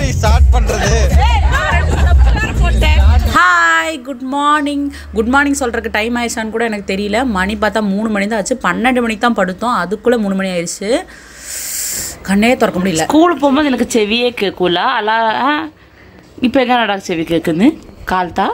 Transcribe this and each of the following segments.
எப்படி ஸ்டார்ட் பண்றது hi good morning good morning சொல்கிறதுக்கு டைம் ஆயிடுச்சான்னு கூட எனக்கு தெரியல மணி பார்த்தா மூணு மணி தான் ஆச்சு பன்னெண்டு மணிக்கு தான் படுத்தோம் அதுக்குள்ளே மூணு மணி ஆயிடுச்சு கண்ணே திறக்க முடியல ஸ்கூல் போகும்போது எனக்கு செவியே கேட்கல அலா இப்போ எங்க நடக்கு செவி கேட்குது கால்தா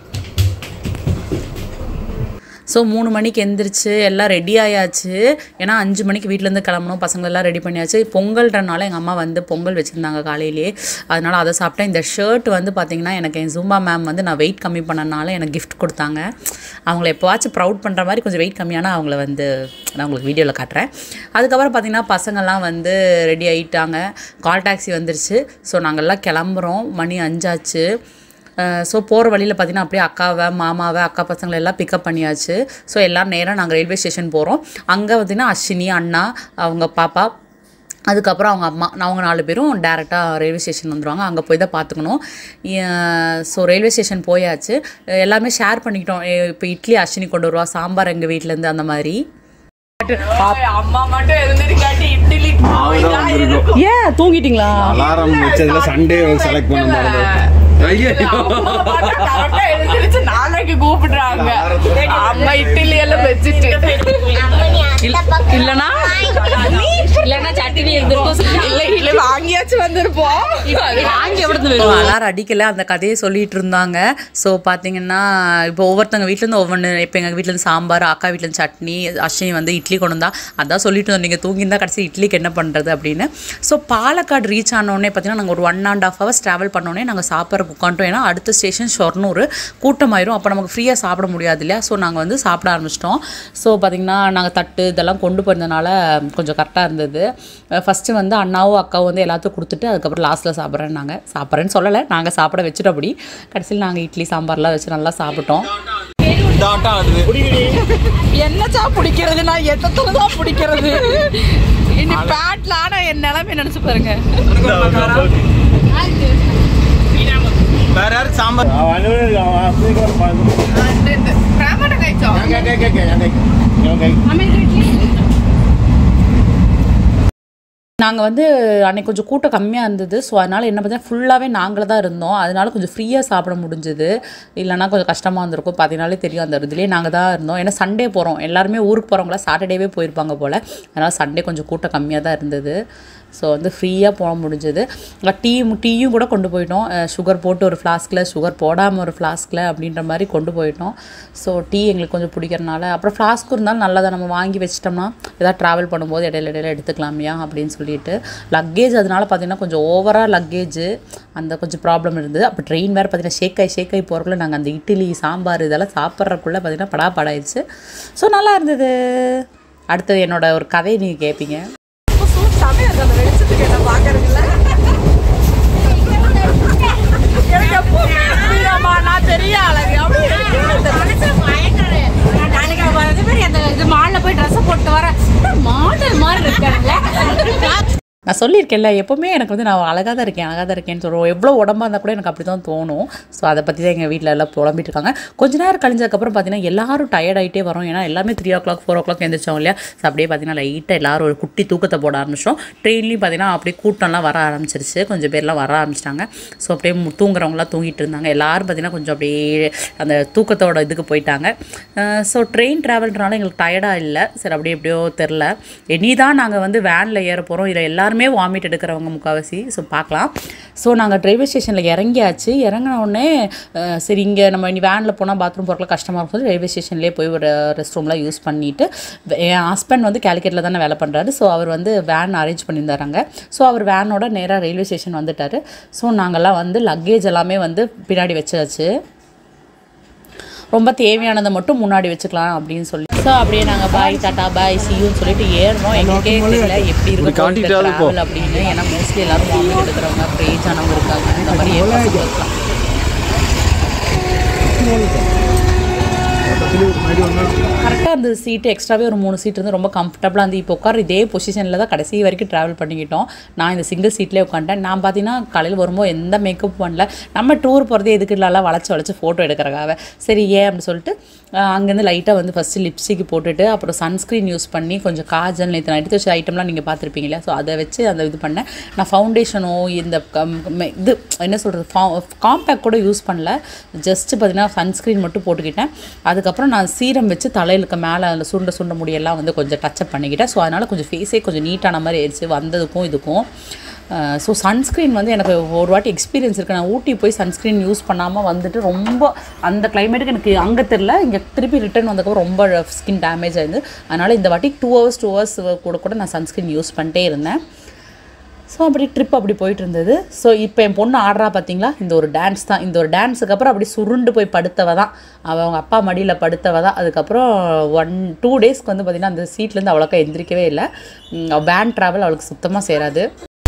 ஸோ மூணு மணிக்கு எந்திரிச்சு எல்லாம் ரெடி ஆயாச்சு ஏன்னா அஞ்சு மணிக்கு வீட்டிலேருந்து கிளம்பணும் பசங்களெல்லாம் ரெடி பண்ணியாச்சு பொங்கல்ன்றனால எங்கள் அம்மா வந்து பொங்கல் வச்சுருந்தாங்க காலையிலேயே அதனால் அதை சாப்பிட்டேன் இந்த ஷர்ட் வந்து பார்த்திங்கன்னா எனக்கு என் ஜூம்பா மேம் வந்து நான் வெயிட் கம்மி பண்ணனால எனக்கு gift கொடுத்தாங்க அவங்கள எப்போவாச்சும் ப்ரௌட் பண்ணுற மாதிரி கொஞ்சம் வெயிட் கம்மியான அவங்கள வந்து நான் உங்களுக்கு வீடியோவில் காட்டுறேன் அதுக்கப்புறம் பார்த்திங்கன்னா பசங்கள்லாம் வந்து ரெடி ஆகிட்டாங்க கால் டாக்ஸி வந்துருச்சு ஸோ நாங்கள்லாம் கிளம்புறோம் மணி அஞ்சாச்சு ஸோ போகிற வழியில் பார்த்தீங்கன்னா அப்படியே அக்காவை மாமாவை அக்கா பசங்களை எல்லாம் பிக்கப் பண்ணியாச்சு ஸோ எல்லாம் நேராக நாங்கள் ரயில்வே ஸ்டேஷன் போகிறோம் அங்கே பார்த்தீங்கன்னா அஸ்வினி அண்ணா அவங்க பாப்பா அதுக்கப்புறம் அவங்க அம்மா அவங்க நாலு பேரும் டேரெக்டாக ரயில்வே ஸ்டேஷன் வந்துடுவாங்க அங்கே போய் தான் பார்த்துக்கணும் ஸோ ரயில்வே ஸ்டேஷன் போயாச்சு எல்லாமே ஷேர் பண்ணிக்கிட்டோம் இப்போ இட்லி அஸ்வினி கொண்டு வருவா சாம்பார் எங்கள் வீட்டிலேருந்து அந்த மாதிரி அம்மா மட்டும் இருந்திருக்காட்டி இட்லி ஏன் தூங்கிட்டீங்களா அலாரம் வச்சதுல சண்டே செலக்ட் பண்ண மாதிரி கரெக்டா எழுந்திருச்சு நாளைக்கு கூப்பிடுறாங்க அம்மா இட்லி எல்லாம் வச்சுட்டு இல்லனா இல்லன்னா சட்டினி இருந்திருக்கும் இல்ல இல்ல வாங்கியாச்சு வந்திருப்போம் வாங்கி எவ்வளவு எல்லாரும் அடிக்கல அந்த கதையை சொல்லிட்டு இருந்தாங்க ஸோ பார்த்தீங்கன்னா இப்போ ஒவ்வொருத்தவங்க வீட்டிலேருந்து ஒவ்வொன்று இப்போ எங்கள் வீட்டிலேருந்து சாம்பார் அக்கா வீட்டிலேருந்து சட்னி அஸ்வினி வந்து இட்லி கொண்டு வந்தா அதான் சொல்லிட்டு இருந்தோம் நீங்கள் தூங்கியிருந்தா கடைசி இட்லிக்கு என்ன பண்ணுறது அப்படின்னு ஸோ பாலக்காடு ரீச் ஆனோடனே பார்த்தீங்கன்னா நாங்கள் ஒரு one and half hours travel பண்ணோடனே நாங்கள் சாப்பிட்றக்கு உட்காந்துட்டோம் ஏன்னா அடுத்த ஸ்டேஷன் ஷொர்னூர் கூட்டமாயிரும் அப்போ நமக்கு ஃப்ரீயாக சாப்பிட முடியாது இல்லையா ஸோ நாங்கள் வந்து சாப்பிட ஆரம்பிச்சிட்டோம் ஸோ பார்த்தீங்கன்னா நாங்கள் தட்டு இதெல்லாம் கொண்டு போயிருந்தனால கொஞ்சம் கரெக்டாக இருந்தது ஃபஸ்ட்டு வந்து அண்ணாவும் அக்காவும் வந்து எல்லாத்துக்கும் கொடுத்துட்டு அதுக்கப்புறம் லாஸ்ட்டில் சாப்பிட்றேன் நாங்கள் சாப்பிட்றேன்னு சொல்லலை நாங்கள் சாப்பிட வச்சுட்டோம் அப்படி கடைசியில் நாங்கள் இட்லி சாம்பார்லாம் வச்சு நல்லா சாப்பிட்டோம் டாட்டா ஆடுது என்னச்சா பிடிக்கிறது நான் எத்தனை தான் பிடிக்கிறது இனி பேட்ல ஆனா என் நிலைமை நினைச்சு பாருங்க வேற யாரும் சாம்பார் பிரேமட்ட கைச்சோ நாங்கள் வந்து அன்னைக்கு கொஞ்சம் கூட்டம் கம்மியாக இருந்தது ஸோ அதனால் என்ன பார்த்தீங்கன்னா ஃபுல்லாகவே நாங்களே தான் இருந்தோம் அதனால கொஞ்சம் ஃப்ரீயாக சாப்பிட முடிஞ்சுது இல்லைனா கொஞ்சம் கஷ்டமாக இருந்திருக்கும் பார்த்தீங்கனாலே தெரியும் அந்த இதுலேயே நாங்கள் தான் இருந்தோம் ஏன்னா சண்டே போகிறோம் எல்லாருமே ஊருக்கு போகிறவங்களா சாட்டர்டேவே போயிருப்பாங்க போல் அதனால் சண்டே கொஞ்சம் கூட்டம் கம்மியாக தான் இருந்தது ஸோ வந்து ஃப்ரீயாக போக முடிஞ்சது டீ டீயும் கூட கொண்டு போயிட்டோம் சுகர் போட்டு ஒரு ஃப்ளாஸ்கில் சுகர் போடாமல் ஒரு ஃப்ளாஸ்கில் அப்படின்ற மாதிரி கொண்டு போயிட்டோம் ஸோ டீ எங்களுக்கு கொஞ்சம் பிடிக்கிறனால அப்புறம் ஃப்ளாஸ்க் இருந்தாலும் நல்லதை நம்ம வாங்கி வச்சிட்டோம்னா ஏதாவது ட்ராவல் பண்ணும்போது இடையில இடையில எடுத்துக்கலாமையா அப்படின்னு சொல்லிட்டு லக்கேஜ் அதனால பார்த்தீங்கன்னா கொஞ்சம் ஓவராக லக்கேஜ் அந்த கொஞ்சம் ப்ராப்ளம் இருந்தது அப்போ ட்ரெயின் வேறு பார்த்தீங்கன்னா ஷேக்காய் ஷேக்காய் போகிறக்குள்ள நாங்கள் அந்த இட்லி சாம்பார் இதெல்லாம் சாப்பிட்றக்குள்ளே பார்த்தீங்கன்னா படா படாயிடுச்சு ஸோ நல்லா இருந்தது அடுத்தது என்னோட ஒரு கதையை நீங்கள் கேட்பீங்க நான் பெரிய அழகு நாளைக்கு அவ வந்து பேர் அந்த இது மால்ல போய் ட்ரெஸ் போட்டு வர மாடல் மாதிரி இருக்காங்கல்ல நான் சொல்லியிருக்கேன்ல எப்போவுமே எனக்கு வந்து நான் அழகாக தான் இருக்கேன் அழகாக தான் இருக்கேன்னு சொல்லுவோம் எவ்வளோ உடம்பா இருந்தால் கூட எனக்கு அப்படி தான் தோணும் ஸோ அதை பற்றி தான் எங்கள் வீட்டில் எல்லாம் புலம்பிட்டு இருக்காங்க கொஞ்ச நேரம் கழிஞ்சதுக்கப்புறம் பார்த்தீங்கன்னா எல்லாரும் டயர்ட் ஆகிட்டே வரும் ஏன்னா எல்லாமே three o'clock four o'clock எழுந்திரிச்சோம் இல்லையா ஸோ அப்படியே பார்த்தீங்கன்னா லைட்டாக எல்லாரும் ஒரு குட்டி தூக்கத்தை போட ஆரம்பிச்சோம் ட்ரெயின்லேயும் பார்த்தீங்கன்னா அப்படியே கூட்டம்லாம் வர ஆரம்பிச்சிருச்சு கொஞ்சம் பேர்லாம் வர ஆரம்பிச்சிட்டாங்க ஸோ அப்படியே மு- தூங்குறவங்களாம் தூங்கிட்டு இருந்தாங்க எல்லாரும் பார்த்தீங்கன்னா கொஞ்சம் அப்படியே அந்த தூக்கத்தோட இதுக்கு போயிட்டாங்க ஸோ ட்ரெயின் ட்ராவல்ன்றனால எங்களுக்கு டயர்டாக இல்லை சரி அப்படியே எப்படியோ தெரில இனி தான் நாங்கள் வந்து வேனில் ஏற போகிறோம் இதில் எல்லாருமே வாமிட் எடுக்கிறவங்க முக்கால்வாசி ஸோ பார்க்கலாம் ஸோ நாங்கள் ரயில்வே ஸ்டேஷனில் இறங்கியாச்சு இறங்கின உடனே அஹ், சரி இங்கே நம்ம இனி வேனில் போனால் பாத்ரூம் போகிறதுக்கு கஷ்டமாக இருக்கும் ரயில்வே ஸ்டேஷன்லேயே போய் ஒரு ரெஸ்ட் ரூம்லாம் யூஸ் பண்ணிவிட்டு என் ஹஸ்பண்ட் வந்து கேலிக்கெட்டில் தானே வேலை பண்ணுறாரு ஸோ அவர் வந்து வேன் அரேஞ்ச் பண்ணியிருந்தாராங்க ஸோ அவர் வேனோட நேராக ரயில்வே ஸ்டேஷன் வந்துட்டார் ஸோ நாங்கள்லாம் வந்து லக்கேஜ் எல்லாமே வந்து பின்னாடி வச்சாச்சு ரொம்ப தேவையானதை மட்டும் முன்னாடி வச்சுக்கலாம் அப்படின்னு சொல்லி ஸோ அப்படியே நாங்கள் பாய் டாட்டா பாய் சியூன்னு சொல்லிட்டு ஏறணும் எங்களுக்கே தெரியல எப்படி இப்படி காட்டிட்டாலும் போ. இருக்கும் அப்படின்னு ஏன்னா மோஸ்ட்லி எல்லாரும் வாமிட் எடுக்கிறவங்க ஏஜ் ஆனவங்க இருக்காங்க இந்த மாதிரி ஏன் பசங்க இருக்கலாம் கரெக்டாக அந்த சீட்டு எக்ஸ்ட்ராவே ஒரு மூணு சீட் வந்து ரொம்ப கம்ஃபர்டபுளாக இருந்து இப்போ உட்கார இதே பொசிஷனில் தான் கடைசி வரைக்கும் ட்ராவல் பண்ணிக்கிட்டோம் நான் இந்த சிங்கிள் சீட்லேயே உட்காந்துட்டேன் நான் பார்த்தீங்கன்னா காலையில் வரும்போது எந்த மேக்கப் பண்ணல நம்ம டூர் போகிறதே எதுக்கு இல்லலாம் வளைச்சி வளைச்சி ஃபோட்டோ எடுக்கிறக்காக சரி ஏன் அப்படின்னு சொல்லிட்டு ஆஹ் அங்கேருந்து லைட்டாக வந்து ஃபஸ்ட்டு லிப்ஸ்டிக் போட்டுட்டு அப்புறம் சன்ஸ்க்ரீன் யூஸ் பண்ணி கொஞ்சம் காஜல் நேற்று நான் எடுத்து வச்ச ஐட்டம்லாம் நீங்கள் பார்த்துருப்பீங்க இல்லையா ஸோ அதை வச்சு அந்த இது பண்ணேன் நான் ஃபவுண்டேஷனோ இந்த கம்- மெ- இது என்ன சொல்கிறது காம்பேக்ட் கூட யூஸ் பண்ணல ஜஸ்ட்டு பார்த்தீங்கன்னா சன்ஸ்க்ரீன் மட்டும் போட்டுக்கிட்டேன் அதுக்கப்புறம் நான் சீரம் வச்சு தலையிலுக்கு மேலே அதில் சுருண்ட சுருண்ட முடியெல்லாம் வந்து கொஞ்சம் டச்சப் பண்ணிக்கிட்டேன் ஸோ அதனால் கொஞ்சம் ஃபேஸே கொஞ்சம் நீட்டான மாதிரி ஆயிடுச்சு வந்ததுக்கும் இதுக்கும் ஸோ சன்ஸ்க்ரீன் வந்து எனக்கு ஒரு வாட்டி எக்ஸ்பீரியன்ஸ் இருக்குது நான் ஊட்டி போய் சன்ஸ்க்ரீன் யூஸ் பண்ணாமல் வந்துட்டு ரொம்ப அந்த கிளைமேட்டுக்கு எனக்கு அங்கே தெரில இங்கே திருப்பி ரிட்டர்ன் வந்ததுக்கப்புறம் ரொம்ப ஸ்கின் டேமேஜ் ஆயிருந்து அதனால் இந்த வாட்டி டூ ஹவர்ஸ் டூ ஹவர்ஸ் கூட கூட நான் சன்ஸ்க்ரீன் யூஸ் பண்ணிட்டே இருந்தேன் ஸோ அப்படி ட்ரிப் அப்படி போயிட்டு இருந்தது ஸோ இப்போ என் பொண்ணு ஆடுறா பார்த்தீங்களா இந்த ஒரு டான்ஸ் தான் இந்த ஒரு டான்ஸுக்கு அப்புறம் அப்படி சுருண்டு போய் படுத்தவ தான் அவள் அவங்க அப்பா மடியில் படுத்தவ தான் அதுக்கப்புறம் ஒன் டூ டேஸ்க்கு வந்து பார்த்திங்கன்னா அந்த சீட்லேருந்து அவ்வளோக்கா எந்திரிக்கவே இல்லை வேன் ட்ராவல் அவளுக்கு சுத்தமாக சேராது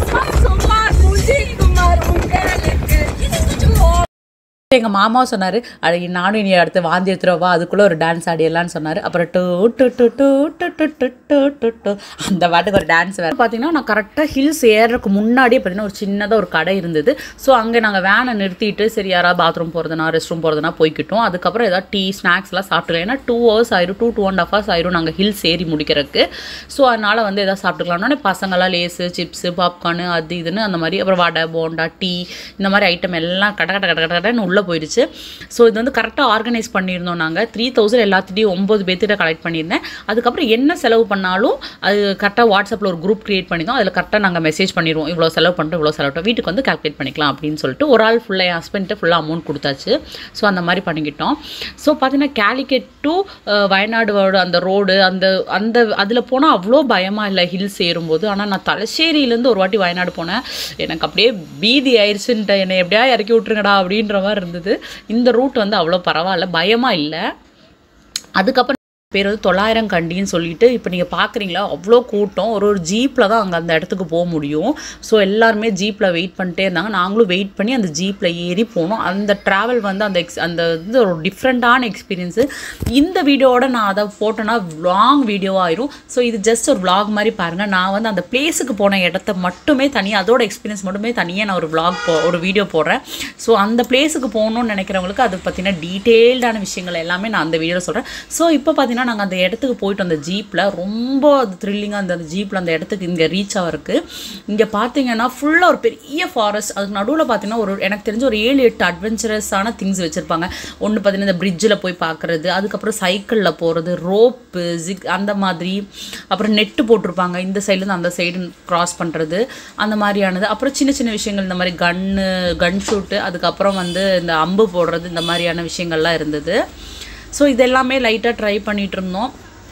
எங்கள் மாமாவும் சொன்னார் அழகி நானும் இனி அடுத்து வாந்தி எடுத்துருவா அதுக்குள்ளே ஒரு டான்ஸ் ஆடிடலான்னு சொன்னார் அப்புறம் டூ டு டு டு டு டு டு டு டு டு அந்த பாட்டுக்கு ஒரு டான்ஸ் வேறு பார்த்தீங்கன்னா நான் கரெக்டாக ஹில்ஸ் ஏறதுக்கு முன்னாடியே பார்த்தீங்கன்னா ஒரு சின்னதாக ஒரு கடை இருந்தது ஸோ அங்கே நாங்கள் வேனை நிறுத்திட்டு சரி யாராவது பாத்ரூம் போகிறதுனா ரெஸ்ட் ரூம் போகிறதுனா போய்க்கிட்டோம் அதுக்கப்புறம் ஏதாவது டீ ஸ்நாக்ஸ்லாம் சாப்பிட்டுக்கலாம் ஏன்னா டூ ஹவர்ஸ் ஆயிரும் two two and half hours ஆயிரும் நாங்கள் ஹில்ஸ் ஏறி முடிக்கிறதுக்கு ஸோ அதனால் வந்து எதாவது சாப்பிட்டுக்கலாம்னு பசங்களாம் லேஸு சிப்ஸு பாப்கார்னு அது இதுன்னு அந்த மாதிரி அப்புறம் வடை போண்டா டீ இந்த மாதிரி ஐட்டம் எல்லாம் கட கட கட கட கடன்னு உள்ளே போயிடுச்சு ஸோ இது வந்து கரெக்டாக ஆர்கனைஸ் பண்ணியிருந்தோம் நாங்கள் த்ரீ தௌசண்ட் எல்லாத்துட்டையும் ஒம்பது பேர்த்திட்ட கலெக்ட் பண்ணியிருந்தேன் அதுக்கப்புறம் என்ன செலவு பண்ணாலும் அது கரெக்டாக வாட்ஸ்அப்பில் ஒரு குரூப் க்ரியேட் பண்ணியிருந்தோம் அதில் கரெக்டாக நாங்கள் மெசேஜ் பண்ணிடுவோம் இவ்வளோ செலவு பண்ணிட்டு இவ்வளோ செலவு வீட்டுக்கு வந்து கால்குலேட் பண்ணிக்கலாம் அப்படின்னு சொல்லிட்டு ஒரு ஆள் ஃபுல்லாக என் ஹஸ்பண்ட்டு ஃபுல்லாக அமௌண்ட் கொடுத்தாச்சு ஸோ அந்த மாதிரி பண்ணிக்கிட்டோம் ஸோ பார்த்தீங்கன்னா கேலிக்கெட் டு வயநாடு அந்த ரோடு அந்த அந்த அதில் போனால் அவ்வளோ பயமாக இல்லை ஹில்ஸ் ஏறும்போது ஆனால் நான் தலசேரியிலேருந்து ஒரு வாட்டி வயநாடு போனேன் எனக்கு அப்படியே பீதி ஆயிடுச்சுன்ட்டு என்னை எப்படியா இறக்கி விட்ருங்கடா அப்படின்ற மாதிரி இருந்தது இந்த ரூட் வந்து அவ்வளோ பரவாயில்ல பயமாக இல்லை அதுக்கப்புறம் பேர் வந்து தொள்ளாயிரம் கண்டின்னு சொல்லிட்டு இப்போ நீங்கள் பார்க்குறீங்களா அவ்வளோ கூட்டம் ஒரு ஒரு ஜீப்பில் தான் அங்கே அந்த இடத்துக்கு போக முடியும் ஸோ எல்லாருமே ஜீப்பில் வெயிட் பண்ணிட்டே இருந்தாங்க நாங்களும் வெயிட் பண்ணி அந்த ஜீப்பில் ஏறி போனோம் அந்த ட்ராவல் வந்து அந்த எக்ஸ் அந்த இது ஒரு டிஃப்ரெண்ட்டான எக்ஸ்பீரியன்ஸு இந்த வீடியோவோட நான் அதை போட்டேன்னா லாங் வீடியோவாக ஆயிரும் ஸோ இது ஜஸ்ட் ஒரு vlog மாதிரி பாருங்கள் நான் வந்து அந்த பிளேஸுக்கு போன இடத்த மட்டுமே தனியாக அதோட எக்ஸ்பீரியன்ஸ் மட்டுமே தனியாக நான் ஒரு vlog போ ஒரு வீடியோ போடுறேன் ஸோ அந்த பிளேஸுக்கு போகணும்னு நினைக்கிறவங்களுக்கு அது பற்றின டீட்டெயில்டான விஷயங்கள் எல்லாமே நான் அந்த வீடியோவில் சொல்கிறேன் ஸோ இப்போ பார்த்தீங்கன்னா நாங்கள் அந்த இடத்துக்கு போயிட்டு அந்த ஜீப்பில் ரொம்ப அது த்ரில்லிங்காக அந்த ஜீப்பில் அந்த இடத்துக்கு இங்கே ரீச் ஆகிறதுக்கு இங்கே பார்த்தீங்கன்னா ஃபுல்லாக ஒரு பெரிய ஃபாரஸ்ட் அதுக்கு நடுவில் பார்த்தீங்கன்னா ஒரு எனக்கு தெரிஞ்ச ஒரு ஏழு எட்டு அட்வென்ச்சரஸான திங்ஸ் வச்சுருப்பாங்க ஒன்று பார்த்தீங்கன்னா இந்த பிரிட்ஜில் போய் பார்க்குறது அதுக்கப்புறம் சைக்கிளில் போகிறது ரோப்பு ஜிக் அந்த மாதிரி அப்புறம் நெட்டு போட்டிருப்பாங்க இந்த சைட்லேருந்து அந்த சைடு கிராஸ் பண்ணுறது அந்த மாதிரியானது அப்புறம் சின்ன சின்ன விஷயங்கள் இந்த மாதிரி கன்னு கன் ஷூட்டு அதுக்கப்புறம் வந்து இந்த அம்பு போடுறது இந்த மாதிரியான விஷயங்கள்லாம் இருந்தது ஸோ இதெல்லாமே லைட்டாக ட்ரை பண்ணிகிட்டு இருந்தோம்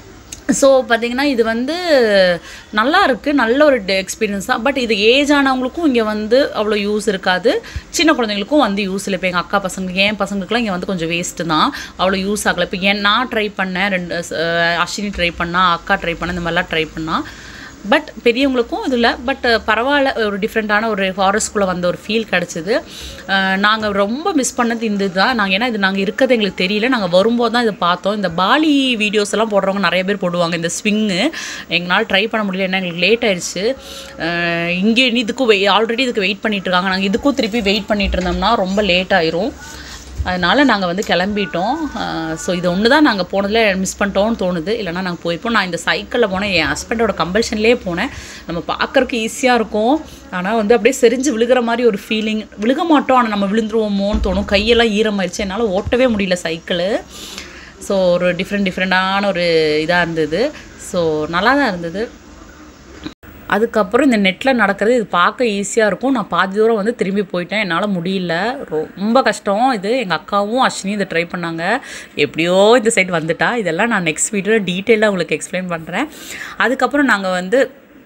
ஸோ பார்த்தீங்கன்னா இது வந்து நல்லா இருக்குது நல்ல ஒரு எக்ஸ்பீரியன்ஸ் தான் பட் இது ஏஜ் ஆனவங்களுக்கும் இங்கே வந்து அவ்வளோ யூஸ் இருக்காது சின்ன குழந்தைங்களுக்கும் வந்து யூஸ் இல்லை இப்போ எங்கள் அக்கா பசங்களுக்கு என் பசங்களுக்குலாம் இங்கே வந்து கொஞ்சம் வேஸ்ட்டு தான் அவ்வளோ யூஸ் ஆகலை இப்போ ஏன் நான் ட்ரை பண்ணேன் ரெண்டு அஹ், அஸ்வினி ட்ரை பண்ணா அக்கா ட்ரை பண்ண இந்த மாதிரிலாம் ட்ரை பண்ணா பட் பெரியவங்களுக்கும் இதில் பட் பரவாயில்ல ஒரு டிஃப்ரெண்ட்டான ஒரு ஃபாரஸ்ட்குள்ளே வந்த ஒரு ஃபீல் கிடச்சிது நாங்கள் ரொம்ப மிஸ் பண்ணது இந்த இதுதான் நாங்கள் ஏன்னா இது நாங்கள் இருக்கிறது எங்களுக்கு தெரியல நாங்கள் வரும்போது தான் இதை பார்த்தோம் இந்த பாலி வீடியோஸ் எல்லாம் போடுறவங்க நிறைய பேர் போடுவாங்க இந்த ஸ்விங்கு எங்களால் ட்ரை பண்ண முடியல ஏன்னா எங்களுக்கு லேட் ஆயிடுச்சு அஹ் இங்கே இனி இதுக்கும் வெய் ஆல்ரெடி இதுக்கு வெயிட் பண்ணிட்டு இருக்காங்க நாங்கள் இதுக்கும் திருப்பி வெயிட் பண்ணிட்டு இருந்தோம்னா ரொம்ப லேட் ஆயிரும் அதனால் நாங்கள் வந்து கிளம்பிட்டோம் ஸோ இது ஒன்று தான் நாங்கள் போனதில் மிஸ் பண்ணிட்டோம்னு தோணுது இல்லைனா நாங்கள் போயிருப்போம் நான் இந்த சைக்கிளில் போனேன் என் ஹஸ்பண்டோட கம்பல்ஷன்லேயே போனேன் நம்ம பார்க்கறக்கு ஈஸியாக இருக்கும் ஆனால் வந்து அப்படியே செறிஞ்சு விழுகிற மாதிரி ஒரு ஃபீலிங் விழுக மாட்டோம் ஆனால் நம்ம விழுந்துருவோமோன்னு தோணும் கையெல்லாம் ஈரமாயிருச்சு என்னால் ஓட்டவே முடியல சைக்கிளு ஸோ ஒரு டிஃப்ரெண்ட் டிஃப்ரெண்ட்டான ஒரு இதாக இருந்தது ஸோ நல்லா தான் இருந்தது அதுக்கப்புறம் இந்த நெட்டில் நடக்கிறது இது பார்க்க ஈஸியாக இருக்கும் நான் பாதி தூரம் வந்து திரும்பி போயிட்டேன் என்னால் முடியல ரொம்ப கஷ்டம் இது எங்கள் அக்காவும் அஸ்வினி இதை ட்ரை பண்ணாங்க எப்படியோ இந்த சைடு வந்துட்டா இதெல்லாம் நான் நெக்ஸ்ட் வீடியோவில் டீட்டெயிலாக உங்களுக்கு எக்ஸ்பிளைன் பண்ணுறேன் அதுக்கப்புறம் நாங்கள் வந்து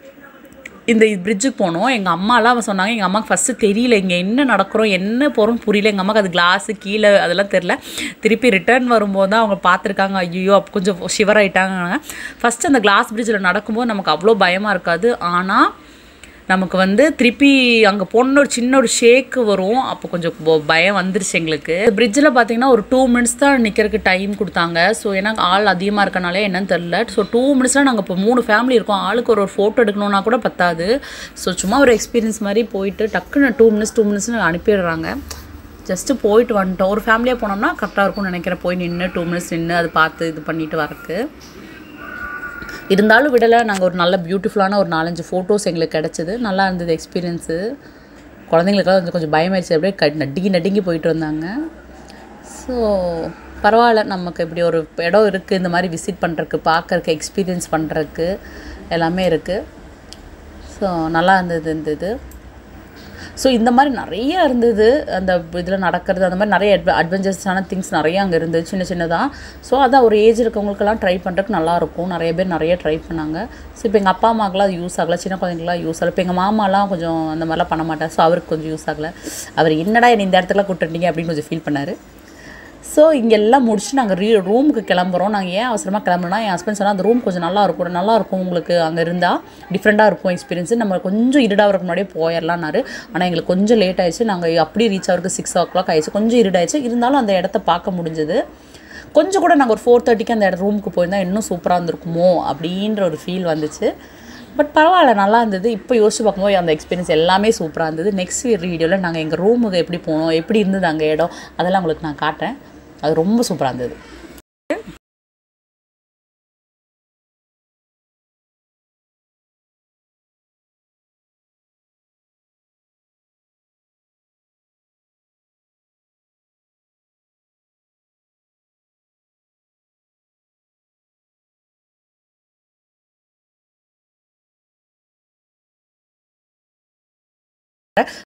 இந்த பிரிட்ஜுக்கு போனோம் எங்கள் அம்மாலாம் அவன் சொன்னாங்க எங்கள் அம்மாவுக்கு ஃபஸ்ட்டு தெரியல இங்கே என்ன நடக்கிறோம் என்ன போகிறோம் புரியல எங்கள் அம்மாவுக்கு அது கிளாஸு கீழே அதெல்லாம் தெரில திருப்பி ரிட்டர்ன் வரும்போது தான் அவங்க பார்த்துருக்காங்க ஐயோ அப்போ கொஞ்சம் ஷிவர் ஆகிட்டாங்க ஃபஸ்ட்டு அந்த கிளாஸ் பிரிட்ஜில் நடக்கும்போது நமக்கு அவ்வளோ பயமாக இருக்காது ஆனால் நமக்கு வந்து திருப்பி அங்கே போன ஒரு சின்ன ஒரு ஷேக்கு வரும் அப்போ கொஞ்சம் ப- பயம் வந்துருச்சு எங்களுக்கு பிரிட்ஜில் பார்த்தீங்கன்னா ஒரு டூ மினிட்ஸ் தான் நிற்கிறதுக்கு டைம் கொடுத்தாங்க ஸோ ஏன்னா ஆள் அதிகமாக இருக்கனாலே என்னன்னு தெரில ஸோ டூ மினிட்ஸில் நாங்கள் இப்போ மூணு ஃபேமிலி இருக்கோம் ஆளுக்கு ஒரு ஒரு ஃபோட்டோ எடுக்கணும்னா கூட பத்தாது ஸோ சும்மா ஒரு எக்ஸ்பீரியன்ஸ் மாதிரி போயிட்டு டக்குன்னு டூ மினிட்ஸ் டூ மினிட்ஸ்னு அனுப்பிடுறாங்க ஜஸ்ட்டு போயிட்டு வந்துட்டோம் ஒரு ஃபேமிலியாக போனோம்னா கரெக்டாக இருக்கும்னு நினைக்கிறேன் போய் நின்று டூ மினிட்ஸ் நின்று அது பார்த்து இது பண்ணிட்டு வரக்கு இருந்தாலும் விடலை நாங்கள் ஒரு நல்ல பியூட்டிஃபுல்லான ஒரு நாலஞ்சு ஃபோட்டோஸ் எங்களுக்கு கிடச்சிது நல்லா இருந்தது எக்ஸ்பீரியன்ஸு குழந்தைங்களுக்கெல்லாம் கொஞ்சம் கொஞ்சம் பயமாயிடுச்சு அப்படியே க நடுங்கி நடுங்கி போயிட்டு வந்தாங்க ஸோ பரவாயில்ல நமக்கு இப்படி ஒரு இடம் இருக்குது இந்த மாதிரி விசிட் பண்ணுறதுக்கு பார்க்கறக்கு எக்ஸ்பீரியன்ஸ் பண்ணுறதுக்கு எல்லாமே இருக்குது ஸோ நல்லா இருந்தது இந்த இது ஸோ இந்த மாதிரி நிறைய இருந்தது அந்த இதில் நடக்கிறது அந்த மாதிரி நிறைய அட்வ அட்வென்ச்சர்ஸான திங்ஸ் நிறைய அங்கே இருந்தது சின்ன சின்னதாக ஸோ அதான் ஒரு ஏஜ் இருக்கவங்களுக்கெல்லாம் ட்ரை பண்ணுறதுக்கு நல்லாயிருக்கும் நிறைய பேர் நிறைய ட்ரை பண்ணாங்க ஸோ இப்போ எங்கள் அப்பா அம்மாக்கெலாம் அது யூஸ் ஆகலை சின்ன குழந்தைங்களாம் யூஸ் ஆகலை இப்போ எங்கள் மாமாலாம் கொஞ்சம் அந்த மாதிரிலாம் பண்ண மாட்டார் ஸோ அவருக்கு கொஞ்சம் யூஸ் ஆகலை அவர் என்னடா என்னை இந்த இடத்துக்குலாம் கூப்பிட்டுட்டீங்க அப்படின்னு கொஞ்சம் ஃபீல் பண்ணார் ஸோ இங்கே எல்லாம் முடிச்சு நாங்கள் ரீ ரூமுக்கு கிளம்புறோம் நாங்கள் ஏன் அவசரமாக கிளம்புனா என் ஹஸ்பண்ட் சொன்னால் அந்த ரூம் கொஞ்சம் நல்லா இருக்கும் நல்லா இருக்கும் உங்களுக்கு அங்கே இருந்தால் டிஃப்ரெண்ட்டாக இருக்கும் எக்ஸ்பீரியன்ஸ் நம்ம கொஞ்சம் இருடாகிறதுக்கு முன்னாடியே போயிடலான்னாரு ஆனால் எங்களுக்கு கொஞ்சம் லேட் ஆயிடுச்சு நாங்கள் அப்படியே ரீச் ஆகிறதுக்கு சிக்ஸ் ஓ கிளாக் ஆயிடுச்சு கொஞ்சம் இருடாயிடுச்சு இருந்தாலும் அந்த இடத்த பார்க்க முடிஞ்சது கொஞ்சம் கூட நாங்கள் ஒரு ஃபோர் தேர்ட்டிக்கு அந்த இடம் ரூமுக்கு போயிருந்தா இன்னும் சூப்பராக இருந்திருக்குமோ அப்படின்ற ஒரு ஃபீல் வந்துச்சு பட் பரவாயில்ல நல்லா இருந்தது இப்போ யோசிச்சு பார்க்கும்போது அந்த எக்ஸ்பீரியன்ஸ் எல்லாமே சூப்பராக இருந்தது நெக்ஸ்ட் வீடியோவில் நாங்கள் எங்கள் ரூமுக்கு எப்படி போனோம் எப்படி இருந்தது அங்கே இடம் அதெல்லாம் உங்களுக்கு நான் காட்டுறேன் அது ரொம்ப சூப்பராக இருந்தது